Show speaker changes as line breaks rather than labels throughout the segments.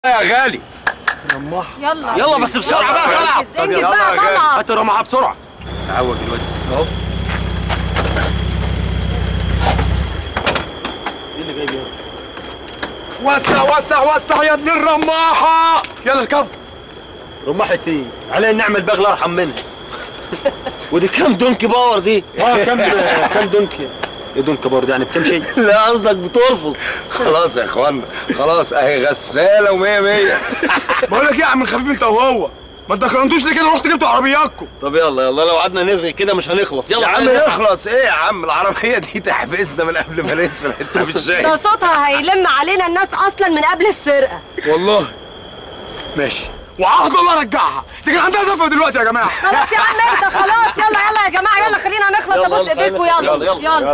يا غالي
يلا
يلا بس بسرعه بقى طلع
انجز انجز بقى طلع
هات الرمحه بسرعه تعوج دلوقتي اهو ايه اللي جاي بيه وسع وسع وسع يا ابن الرماحه يلا اركب رماحة ايه؟ علينا نعمل بغل ارحم منها ودي كام دونكي باور دي؟ اه كام كام دونكي؟ ايه دونكي باور دي يعني بتمشي؟ لا قصدك بترفض
خلاص يا اخوانا خلاص اهي غساله ومية مية
بقول لك ايه يا عم الخفيف انت وهو ما تدخلنتوش ليه كده رحت جبتوا عربياتكم
طب يلا يلا لو قعدنا نرغي كده مش هنخلص يلا يا عم نخلص ايه يا عم العربيه دي تحبسنا من قبل ما ننزل انت مش
ده
شايف
صوتها هيلم علينا الناس اصلا من قبل السرقه
والله
ماشي وعهد الله رجعها دي كان عندها زفه دلوقتي يا جماعه
خلاص يا عم انت خلاص يلا يلا يا جماعه يلا خلينا نخلص ابوس ايديكم يلا يلا يلا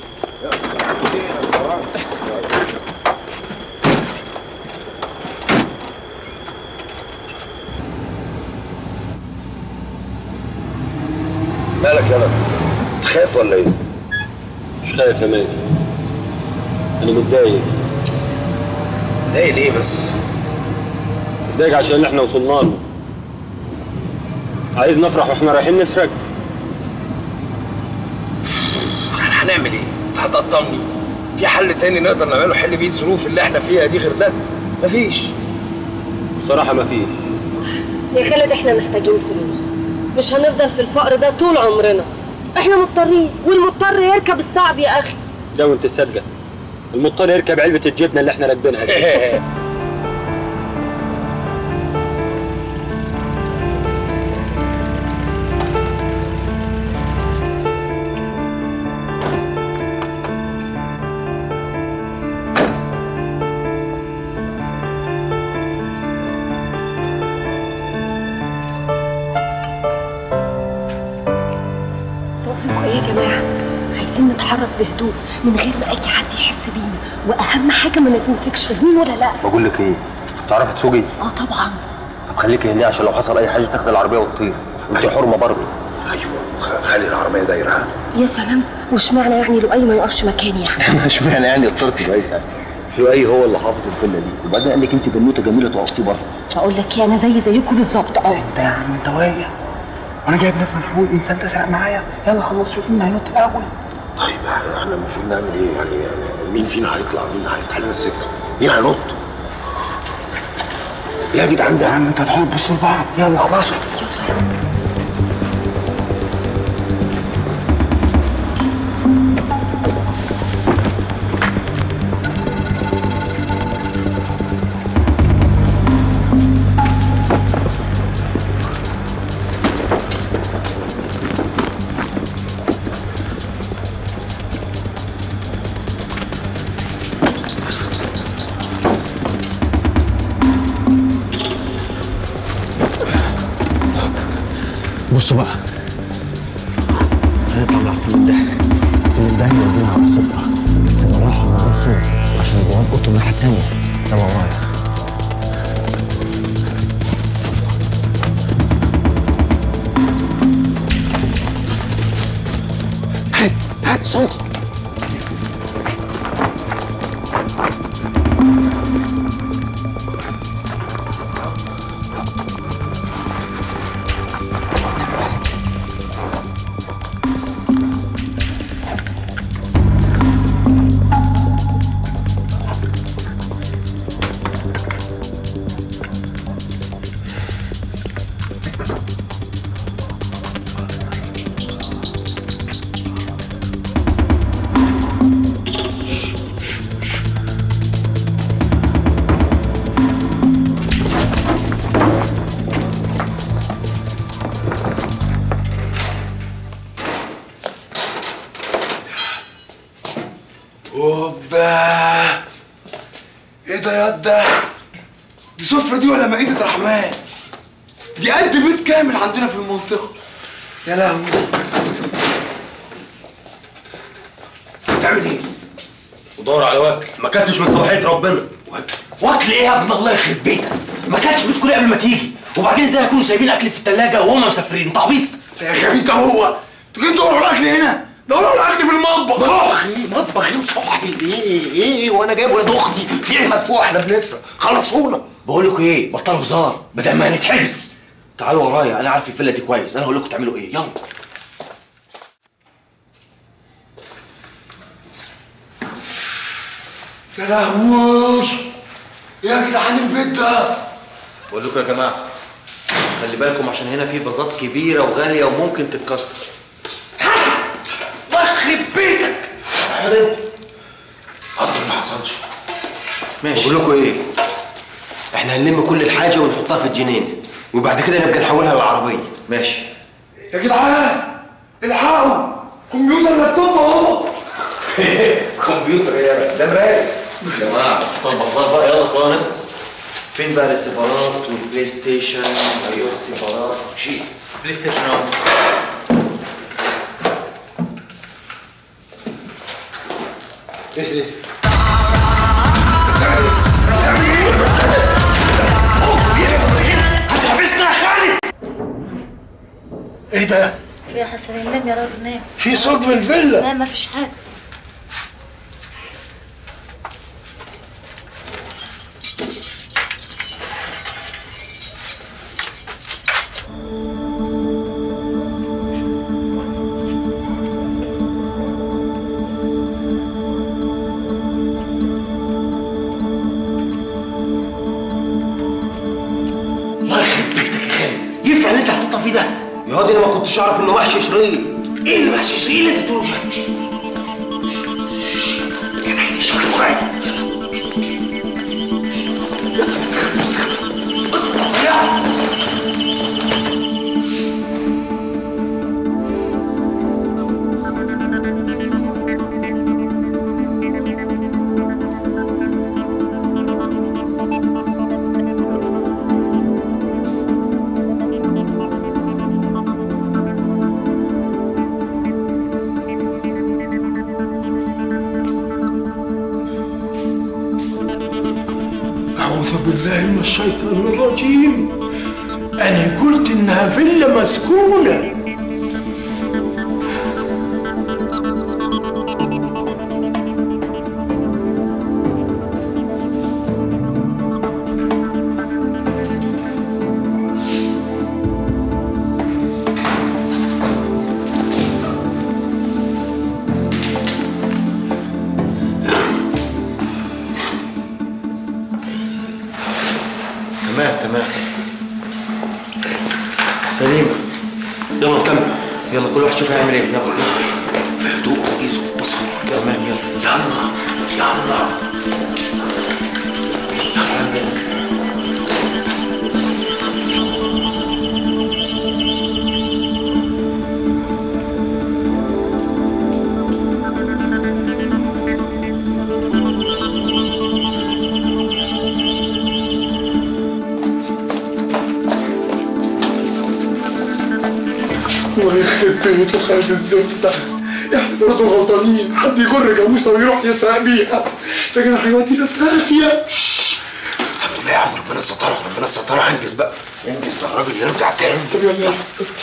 مالك يلا تخاف ولا ايه
مش خايف يا ماجد انا متضايق
ليه ليه بس
متضايق عشان اللي احنا وصلنا له عايز نفرح واحنا رايحين نسرق
احنا هنعمل ايه انت هتقطمني في حل تاني نقدر نعمله حل بيه الظروف اللي احنا فيها دي غير ده مفيش
بصراحه مفيش
يا خالد احنا محتاجين فلوس مش هنفضل في الفقر ده طول عمرنا احنا مضطرين والمضطر يركب الصعب يا اخي
ده وانت صادقه المضطر يركب علبه الجبنه اللي احنا راكبينها دي
بقولكوا ايه يا جماعه عايزين نتحرك بهدوء من غير ما اي حد يحس بينا واهم حاجه ما نتمسكش فاهمين ولا لا
بقول لك ايه تعرفي تسوقي
اه طبعا
طب خليكي هنا عشان لو حصل اي حاجه تاخد العربيه وتطير انت حرمه برضه
ايوه خ- خلي العربيه دايره ها
يا سلام واشمعنى يعني لؤي ما يقفش مكاني يعني
اشمعنى يعني اضطرت شويه لؤي هو اللي حافظ الفيلا دي وبعدين قال لك انت بنوته جميله تقفي بره
بقول لك ايه انا زي زيكم بالظبط اه
انت يا عم انت واقع وانا جايب ناس من حقوق انسان تسرق معايا يلا خلص شوف مين هينط الاول
طيب احنا احنا المفروض نعمل ايه يعني, يعني مين فينا هيطلع مين هيفتح لنا السكه مين هينط يا جدعان
يا
ده
عم انت هتحاول تبصوا لبعض يلا خلصوا
بصوا بقى هنطلع من السلم ده السلم ده يودينا على السفرة بس بالراحة من غير صوت عشان البواب اوضته الناحية التانية يلا ورايا هات هات الشنطة
اوبا ايه ده يا ده دي سفرة دي ولا مائدة رحمن دي قد بيت كامل عندنا في المنطقة يا لهوي بتعمل ايه؟
ودور على واكل ما كنتش من صباحيه ربنا
واكل ايه يا ابن الله يخرب بيتك ما كانتش بتقول قبل ما تيجي وبعدين ازاي يكونوا سايبين اكل في الثلاجه وهم مسافرين انت عبيط يا غبي انت هو انتوا جايين تدوروا على الاكل هنا
دوروا على اكل في المطبخ
مطبخ ايه مطبخ ايه وصحي ايه ايه وانا جايب ولاد اختي في ايه مدفوع احنا بنسرق خلصونا
بقول لكم ايه بطلوا هزار بدل ما هنتحبس تعالوا ورايا انا عارف الفيلا دي كويس انا هقول لكم تعملوا ايه يلا
يا لهوي يا جدعان البيت ده
بقول لكم يا جماعه خلي بالكم عشان هنا في فازات كبيره وغاليه وممكن تتكسر
يخرب بيتك قدر ما حصلش
ماشي بقول لكم ايه احنا هنلم كل الحاجه ونحطها في الجنين وبعد كده نبقى نحولها للعربيه ماشي
يا جدعان الحقوا كمبيوتر لابتوب اهو
كمبيوتر يا ده مرايه يا جماعه بطل بهزار بقى يلا خلاص نخلص فين بقى الريسيفرات والبلاي ستيشن ايوه الريسيفرات شيل بلاي ستيشن اهو ايه ده
هتحبسنا يا خالد ايه ده
في يا حسن نام يا راجل نام
في صوت في الفيلا
لا ما فيش حاجه
الله يخرب بيتك يا خالد ينفع اللي انت حاططها فيه ده يا هادي انا ما كنتش اعرف انه محشي شريط ايه اللي محشي شريط اللي انت بتقوله ده يا عيني شكله غالي يلا يلا استخبى استخبى اطفي العطيات
أعوذ بالله من الشيطان الرجيم أنا قلت إنها فيلا مسكونة
تمام تمام سليمة يلا نكمل يلا كل واحد شوف هيعمل ايه يلا
في هدوء وركيز وبصر
تمام يلا
يلا يلا
الله يخرب بيته خالد الزفت ده احنا برضه غلطانين حد يجر جاموسه ويروح يسرق بيها لكن هيودينا في تركيا
الحمد لله يا عم ربنا سترها ربنا سترها انجز بقى انجز ده الراجل يرجع تاني
طب يلا يلا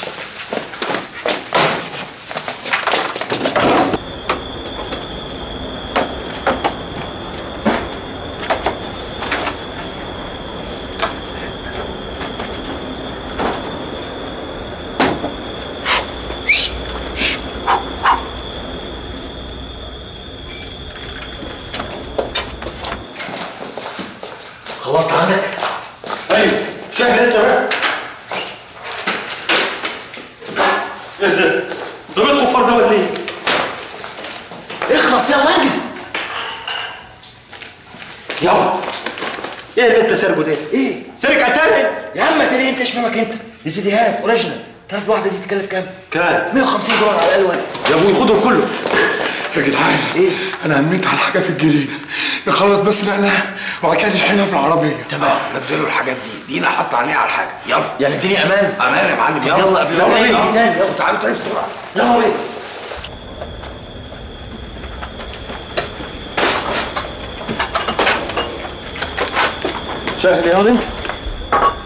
خلصت عندك؟ ايوه شاهد انت بس ايه ده؟ ده بيت كفار ده ولا ايه؟ اخلص يلا انجز يلا ايه اللي انت سارقه ده؟ ايه؟ سرقة تاني؟
يا عم تاني انت ايش فهمك انت دي سيديهات اوريجينال تعرف الواحده دي تتكلف كام؟
كام؟
150 دولار على الاقل واحد
يا ابوي خدهم كله
يا جدعان
إيه؟
انا هميت على حاجه في الجنينه نخلص بس نقلها وبعد كده نشحنها في العربيه
تمام نزلوا الحاجات دي دينا حط عينيها على الحاجه يلا
يعني الدنيا امان
امان يا معلم يلا
يلا قبل ما
يلا
نيجي
بينا.
تاني، يلا.
تعالوا تعالوا بسرعه
يلا بينا شاهد يا هادي